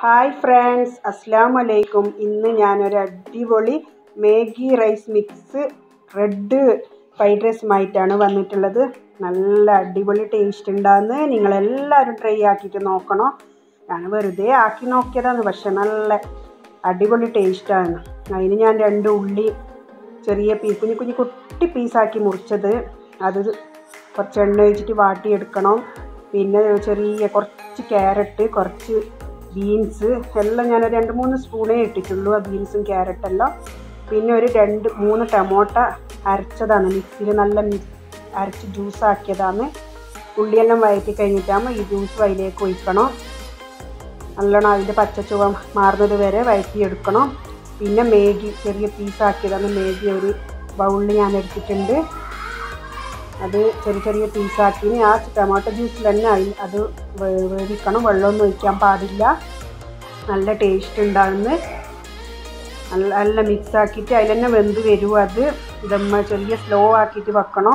hi friends അസ്സാം വലൈക്കും ഇന്ന് ഞാനൊരു അടിപൊളി Maggi rice mix red fried റൈസുമായിട്ടാണ് വന്നിട്ടുള്ളത് നല്ല അടിപൊളി ടേസ്റ്റ് ഉണ്ടാകുന്ന നിങ്ങളെല്ലാവരും ട്രൈ ആക്കിയിട്ട് നോക്കണം ഞാൻ വെറുതെ ആക്കി നോക്കിയതാണ് പക്ഷെ നല്ല അടിപൊളി ടേസ്റ്റാണ് അതിന് ഞാൻ രണ്ട് ഉള്ളി ചെറിയ പീസ് കുഞ്ഞു കുഞ്ഞു കുട്ടി പീസാക്കി മുറിച്ചത് അത് കുറച്ച് എണ്ണ ഒഴിച്ചിട്ട് വാട്ടിയെടുക്കണം പിന്നെ ചെറിയ കുറച്ച് ക്യാരറ്റ് കുറച്ച് ബീൻസ് എല്ലാം ഞാൻ രണ്ട് മൂന്ന് സ്പൂണേ ഇട്ടിട്ടുള്ളൂ ആ ബീൻസും ക്യാരറ്റെല്ലാം പിന്നെ ഒരു രണ്ട് മൂന്ന് ടൊമാറ്റ അരച്ചതാണ് മിക്സിയിൽ നല്ല മിക്സ് അരച്ച് ജ്യൂസ് ആക്കിയതാണ് ഉള്ളിയെല്ലാം വഴറ്റി കഴിഞ്ഞിട്ടാകുമ്പോൾ ഈ ജ്യൂസ് അതിലേക്ക് ഒഴിക്കണം നല്ലോണം അതിൻ്റെ പച്ചച്ചുവ മാറുന്നത് വരെ വഴറ്റിയെടുക്കണം പിന്നെ മേഗി ചെറിയ പീസാക്കിയതാണ് മേഗി ഒരു ബൗളിൽ ഞാൻ എടുത്തിട്ടുണ്ട് അത് ചെറിയ ചെറിയ പീസാക്കി ആ ടൊമാറ്റോ ജ്യൂസിൽ തന്നെ അയി- അത് വേ- വേവിക്കണം വെള്ളമൊന്നും ഒഴിക്കാൻ പാടില്ല നല്ല ടേസ്റ്റ് ഉണ്ടാകുന്ന നല്ല നല്ല മിക്സ് ആക്കിയിട്ട് അതിൽ തന്നെ വെന്ത് വരും അത് ഇതമ്മ ചെറിയ സ്ലോ ആക്കിയിട്ട് വെക്കണം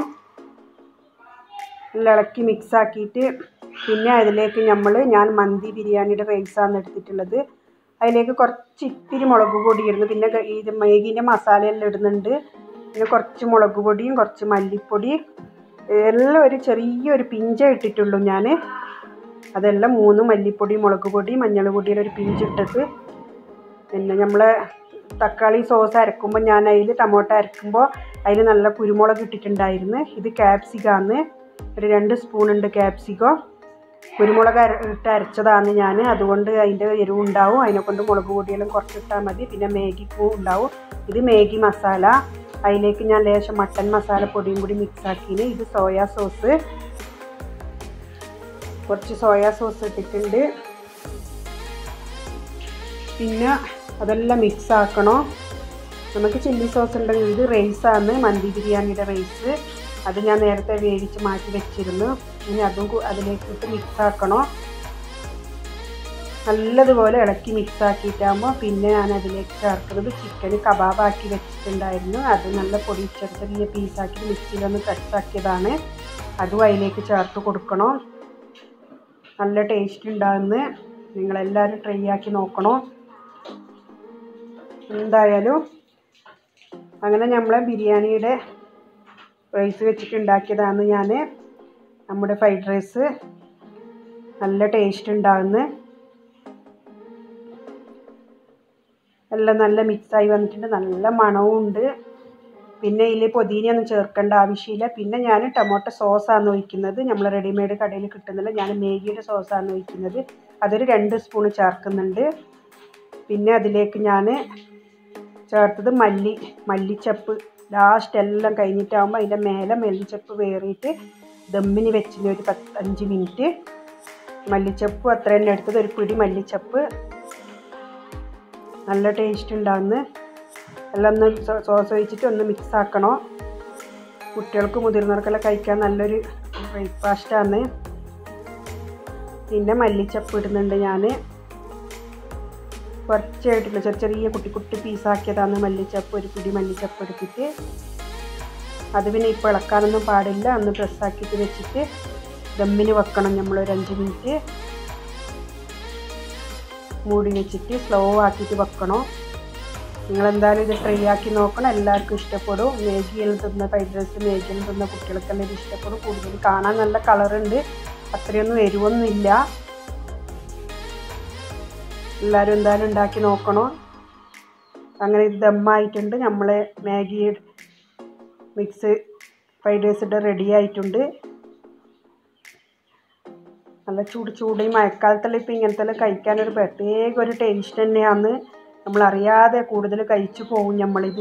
നല്ല ഇളക്കി മിക്സ് ആക്കിയിട്ട് പിന്നെ അതിലേക്ക് നമ്മൾ ഞാൻ മന്തി ബിരിയാണിയുടെ റൈസാണ് എടുത്തിട്ടുള്ളത് അതിലേക്ക് കുറച്ച് ഇത്തിരി മുളക് പൊടി ഇടുന്നു പിന്നെ ഗ- ഇത് മേഗിൻ്റെ മസാലയെല്ലാം ഇടുന്നുണ്ട് പിന്നെ കുറച്ച് മുളക് പൊടിയും കുറച്ച് മല്ലിപ്പൊടി എല്ലാം ഒരു ചെറിയൊരു പിഞ്ച ഇട്ടിട്ടുള്ളൂ ഞാൻ അതെല്ലാം മൂന്ന് മല്ലിപ്പൊടി മുളക് പൊടി മഞ്ഞൾ പൊടിയുടെ ഒരു പിഞ്ചിട്ടത് പിന്നെ നമ്മൾ തക്കാളി സോസ് അരക്കുമ്പോൾ ഞാൻ അതിൽ ടൊമാറ്റോ അരക്കുമ്പോൾ അതിൽ നല്ല കുരുമുളക് ഇട്ടിട്ടുണ്ടായിരുന്നു ഇത് ക്യാപ്സിക്കാന്ന് ഒരു രണ്ട് സ്പൂൺ ഉണ്ട് ക്യാപ്സിക്കോ കുരുമുളക് അര ഇട്ട് അരച്ചതാണ് ഞാൻ അതുകൊണ്ട് അതിൻ്റെ എരിവ് ഉണ്ടാവും അതിനെ കൊണ്ട് മുളക് പൊടിയെല്ലാം കുറച്ചിട്ടാൽ മതി പിന്നെ മാഗിക്കും ഉണ്ടാവും ഇത് മാഗി മസാല അതിലേക്ക് ഞാൻ ലേശം മട്ടൻ മസാല പൊടിയും കൂടി മിക്സ് ആക്കിന് ഇത് സോയാ സോസ് കുറച്ച് സോയാ സോസ് ഇട്ടിട്ടുണ്ട് പിന്നെ അതെല്ലാം മിക്സ് ആക്കണം നമുക്ക് ചില്ലി സോസ് ഉണ്ടെങ്കിൽ ഇത് റൈസാണ് മന്തി ബിരിയാണിയുടെ റൈസ് അത് ഞാൻ നേരത്തെ വേവിച്ച് മാറ്റി വെച്ചിരുന്നു ഇനി അതും കു- അതിലേക്ക് ഇട്ട് മിക്സ് ആക്കണം നല്ലതുപോലെ ഇളക്കി മിക്സ് ആക്കിയിട്ടാകുമ്പോൾ പിന്നെ ഞാൻ അതിലേക്ക് ചേർക്കുന്നത് ചിക്കൻ കബാബാക്കി വെച്ചിട്ടുണ്ടായിരുന്നു അത് നല്ല പൊടി ചെറിയ ചെറിയ പീസാക്കി മിക്സിയിലൊന്ന് കട്ടാക്കിയതാണ് അതും അതിലേക്ക് ചേർത്ത് കൊടുക്കണം നല്ല ടേസ്റ്റ് ഉണ്ടാകുന്ന നിങ്ങളെല്ലാവരും ട്രൈ ആക്കി നോക്കണം എന്തായാലും അങ്ങനെ നമ്മളെ ബിരിയാണിയുടെ റൈസ് വെച്ചിട്ട് ഉണ്ടാക്കിയതാണ് ഞാൻ നമ്മുടെ ഫ്രൈഡ് റൈസ് നല്ല ടേസ്റ്റ് ഉണ്ടാകുന്നു എല്ലാം നല്ല മിക്സായി വന്നിട്ടുണ്ട് നല്ല മണവും ഉണ്ട് പിന്നെ ഇതിൽ പൊതിനയൊന്നും ചേർക്കേണ്ട ആവശ്യമില്ല പിന്നെ ഞാൻ ടൊമാറ്റോ സോസാണ് ഒഴിക്കുന്നത് നമ്മൾ റെഡിമെയ്ഡ് കടയിൽ കിട്ടുന്നില്ല ഞാൻ മേഗിയുടെ സോസാണ് ഒഴിക്കുന്നത് അതൊരു രണ്ട് സ്പൂൺ ചേർക്കുന്നുണ്ട് പിന്നെ അതിലേക്ക് ഞാൻ ചേർത്തത് മല്ലി മല്ലിച്ചപ്പ് ലാസ്റ്റ് എല്ലാം കഴിഞ്ഞിട്ടാകുമ്പോൾ അതിൻ്റെ മേലെ മല്ലിച്ചപ്പ് വേറിയിട്ട് ദമ്മിന് വെച്ചിന് ഒരു പത്ത് അഞ്ച് മിനിറ്റ് മല്ലിച്ചപ്പ് അത്ര തന്നെ എടുത്തത് ഒരു പിടി മല്ലിച്ചപ്പ് നല്ല ടേസ്റ്റ് ഉണ്ടാകുന്ന എല്ലാം ഒന്ന് സോ- സോസ് ഒഴിച്ചിട്ട് ഒന്ന് മിക്സ് ആക്കണോ കുട്ടികൾക്ക് മുതിർന്നവർക്കെല്ലാം കഴിക്കാൻ നല്ലൊരു ബ്രേക്ക്ഫാസ്റ്റാണ് പിന്നെ മല്ലിച്ചപ്പ് ഇടുന്നുണ്ട് ഞാൻ കുറച്ചായിട്ടില്ല ചെറിയ ചെറിയ കുട്ടി കുട്ടി പീസാക്കിയതാണ് മല്ലിച്ചപ്പ് ഒരു പിടി മല്ലിച്ചപ്പ് എടുത്തിട്ട് അത് പിന്നെ ഇപ്പോൾ ഇളക്കാനൊന്നും പാടില്ല ഒന്ന് പ്രസ്സാക്കിയിട്ട് വെച്ചിട്ട് ദമ്മിന് വെക്കണം നമ്മൾ ഒരു അഞ്ച് മിനിറ്റ് മൂടി വെച്ചിട്ട് സ്ലോ ആക്കിയിട്ട് വെക്കണം നിങ്ങളെന്തായാലും ഇത് ട്രൈ ആക്കി നോക്കണം എല്ലാവർക്കും ഇഷ്ടപ്പെടും മേഗിയിൽ തിന്ന ഫ്രൈഡ് റൈസ് മേഗിയിൽ തിന്ന കുട്ടികൾക്കെല്ലാം ഇത് ഇഷ്ടപ്പെടും കൂടുതൽ കാണാൻ നല്ല കളറുണ്ട് അത്രയൊന്നും എരിവൊന്നും ഇല്ല എല്ലാവരും എന്തായാലും ഉണ്ടാക്കി നോക്കണം അങ്ങനെ ഇത് ദമ്മായിട്ടുണ്ട് നമ്മൾ മാഗി മിക്സ് ഫ്രൈഡ് റൈസ് ഇട്ട് റെഡി ആയിട്ടുണ്ട് നല്ല ചൂട് ചൂട് ഈ മഴക്കാലത്തെല്ലാം ഇപ്പം ഇങ്ങനത്തെ കഴിക്കാൻ ഒരു പ്രത്യേക ഒരു ടേസ്റ്റ് തന്നെയാണ് നമ്മൾ അറിയാതെ കൂടുതൽ കഴിച്ചു പോകും നമ്മളിത്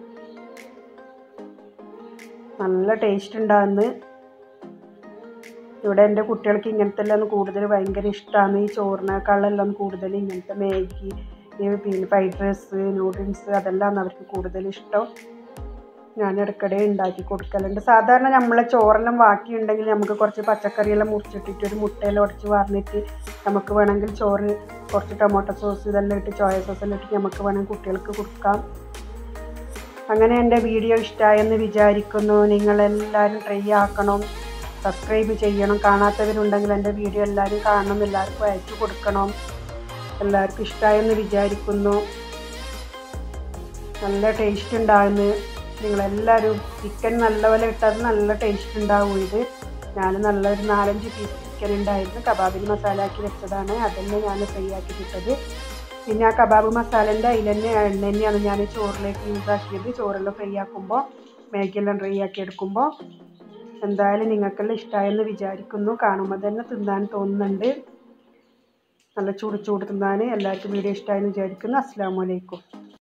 നല്ല ടേസ്റ്റ് ഉണ്ടാകുന്നു ഇവിടെ എൻ്റെ കുട്ടികൾക്ക് ഇങ്ങനത്തെ എല്ലാം കൂടുതൽ ഭയങ്കര ഇഷ്ടമാണ് ഈ ചോറിനേക്കാളെല്ലാം കൂടുതൽ ഇങ്ങനത്തെ മാഗി ഈ പിന്നെ ഫ്രൈഡ് റൈസ് നൂഡിൽസ് അതെല്ലാം അവർക്ക് കൂടുതൽ ഇഷ്ടം ഞാൻ ഇടയ്ക്കിടെ ഉണ്ടാക്കി കൊടുക്കലുണ്ട് സാധാരണ നമ്മളെ ചോറെല്ലാം ബാക്കിയുണ്ടെങ്കിൽ നമുക്ക് കുറച്ച് പച്ചക്കറിയെല്ലാം മുറിച്ചിട്ടിട്ട് ഒരു മുട്ടയെല്ലാം ഉടച്ച് വാർന്നിട്ട് നമുക്ക് വേണമെങ്കിൽ ചോറ് കുറച്ച് ടൊമാറ്റോ സോസ് ഇതെല്ലാം ഇട്ട് ചോയ സോസ് എല്ലാം ഇട്ട് നമുക്ക് വേണമെങ്കിൽ കുട്ടികൾക്ക് കൊടുക്കാം അങ്ങനെ എൻ്റെ വീഡിയോ ഇഷ്ടമായെന്ന് വിചാരിക്കുന്നു നിങ്ങളെല്ലാവരും ട്രൈ ആക്കണം സബ്സ്ക്രൈബ് ചെയ്യണം കാണാത്തവരുണ്ടെങ്കിൽ എൻ്റെ വീഡിയോ എല്ലാവരും കാണണം എല്ലാവർക്കും അയച്ചു കൊടുക്കണം എല്ലാവർക്കും ഇഷ്ടമായെന്ന് വിചാരിക്കുന്നു നല്ല ടേസ്റ്റ് ഉണ്ടാകുന്നു നിങ്ങളെല്ലാവരും ചിക്കൻ നല്ലപോലെ ഇട്ടത് നല്ല ടേസ്റ്റ് ഉണ്ടാവും ഇത് ഞാൻ നല്ലൊരു നാലഞ്ച് പീസ് ചിക്കൻ ഉണ്ടായിരുന്നു കബാബിന് മസാല ആക്കി വെച്ചതാണ് അതന്നെ ഞാൻ ഫ്രൈ ആക്കി ഇട്ടത് പിന്നെ ആ കബാബ് മസാലേൻ്റെ അതിൽ തന്നെ എണ്ണ തന്നെയാണ് ഞാൻ ചോറിലേക്ക് യൂസ് ആക്കിയത് ചോറെല്ലാം ഫ്രൈ ആക്കുമ്പോൾ മാഗിയെല്ലാം ഫ്രൈ ആക്കി എടുക്കുമ്പോൾ എന്തായാലും നിങ്ങൾക്കെല്ലാം ഇഷ്ടമായെന്ന് വിചാരിക്കുന്നു കാണുമ്പോൾ തന്നെ തിന്നാൻ തോന്നുന്നുണ്ട് നല്ല ചൂട് ചൂട് തിന്നാൻ എല്ലാവർക്കും വീഡിയോ ഇഷ്ടമായെന്ന് വിചാരിക്കുന്നു അസ്സാം വലൈക്കും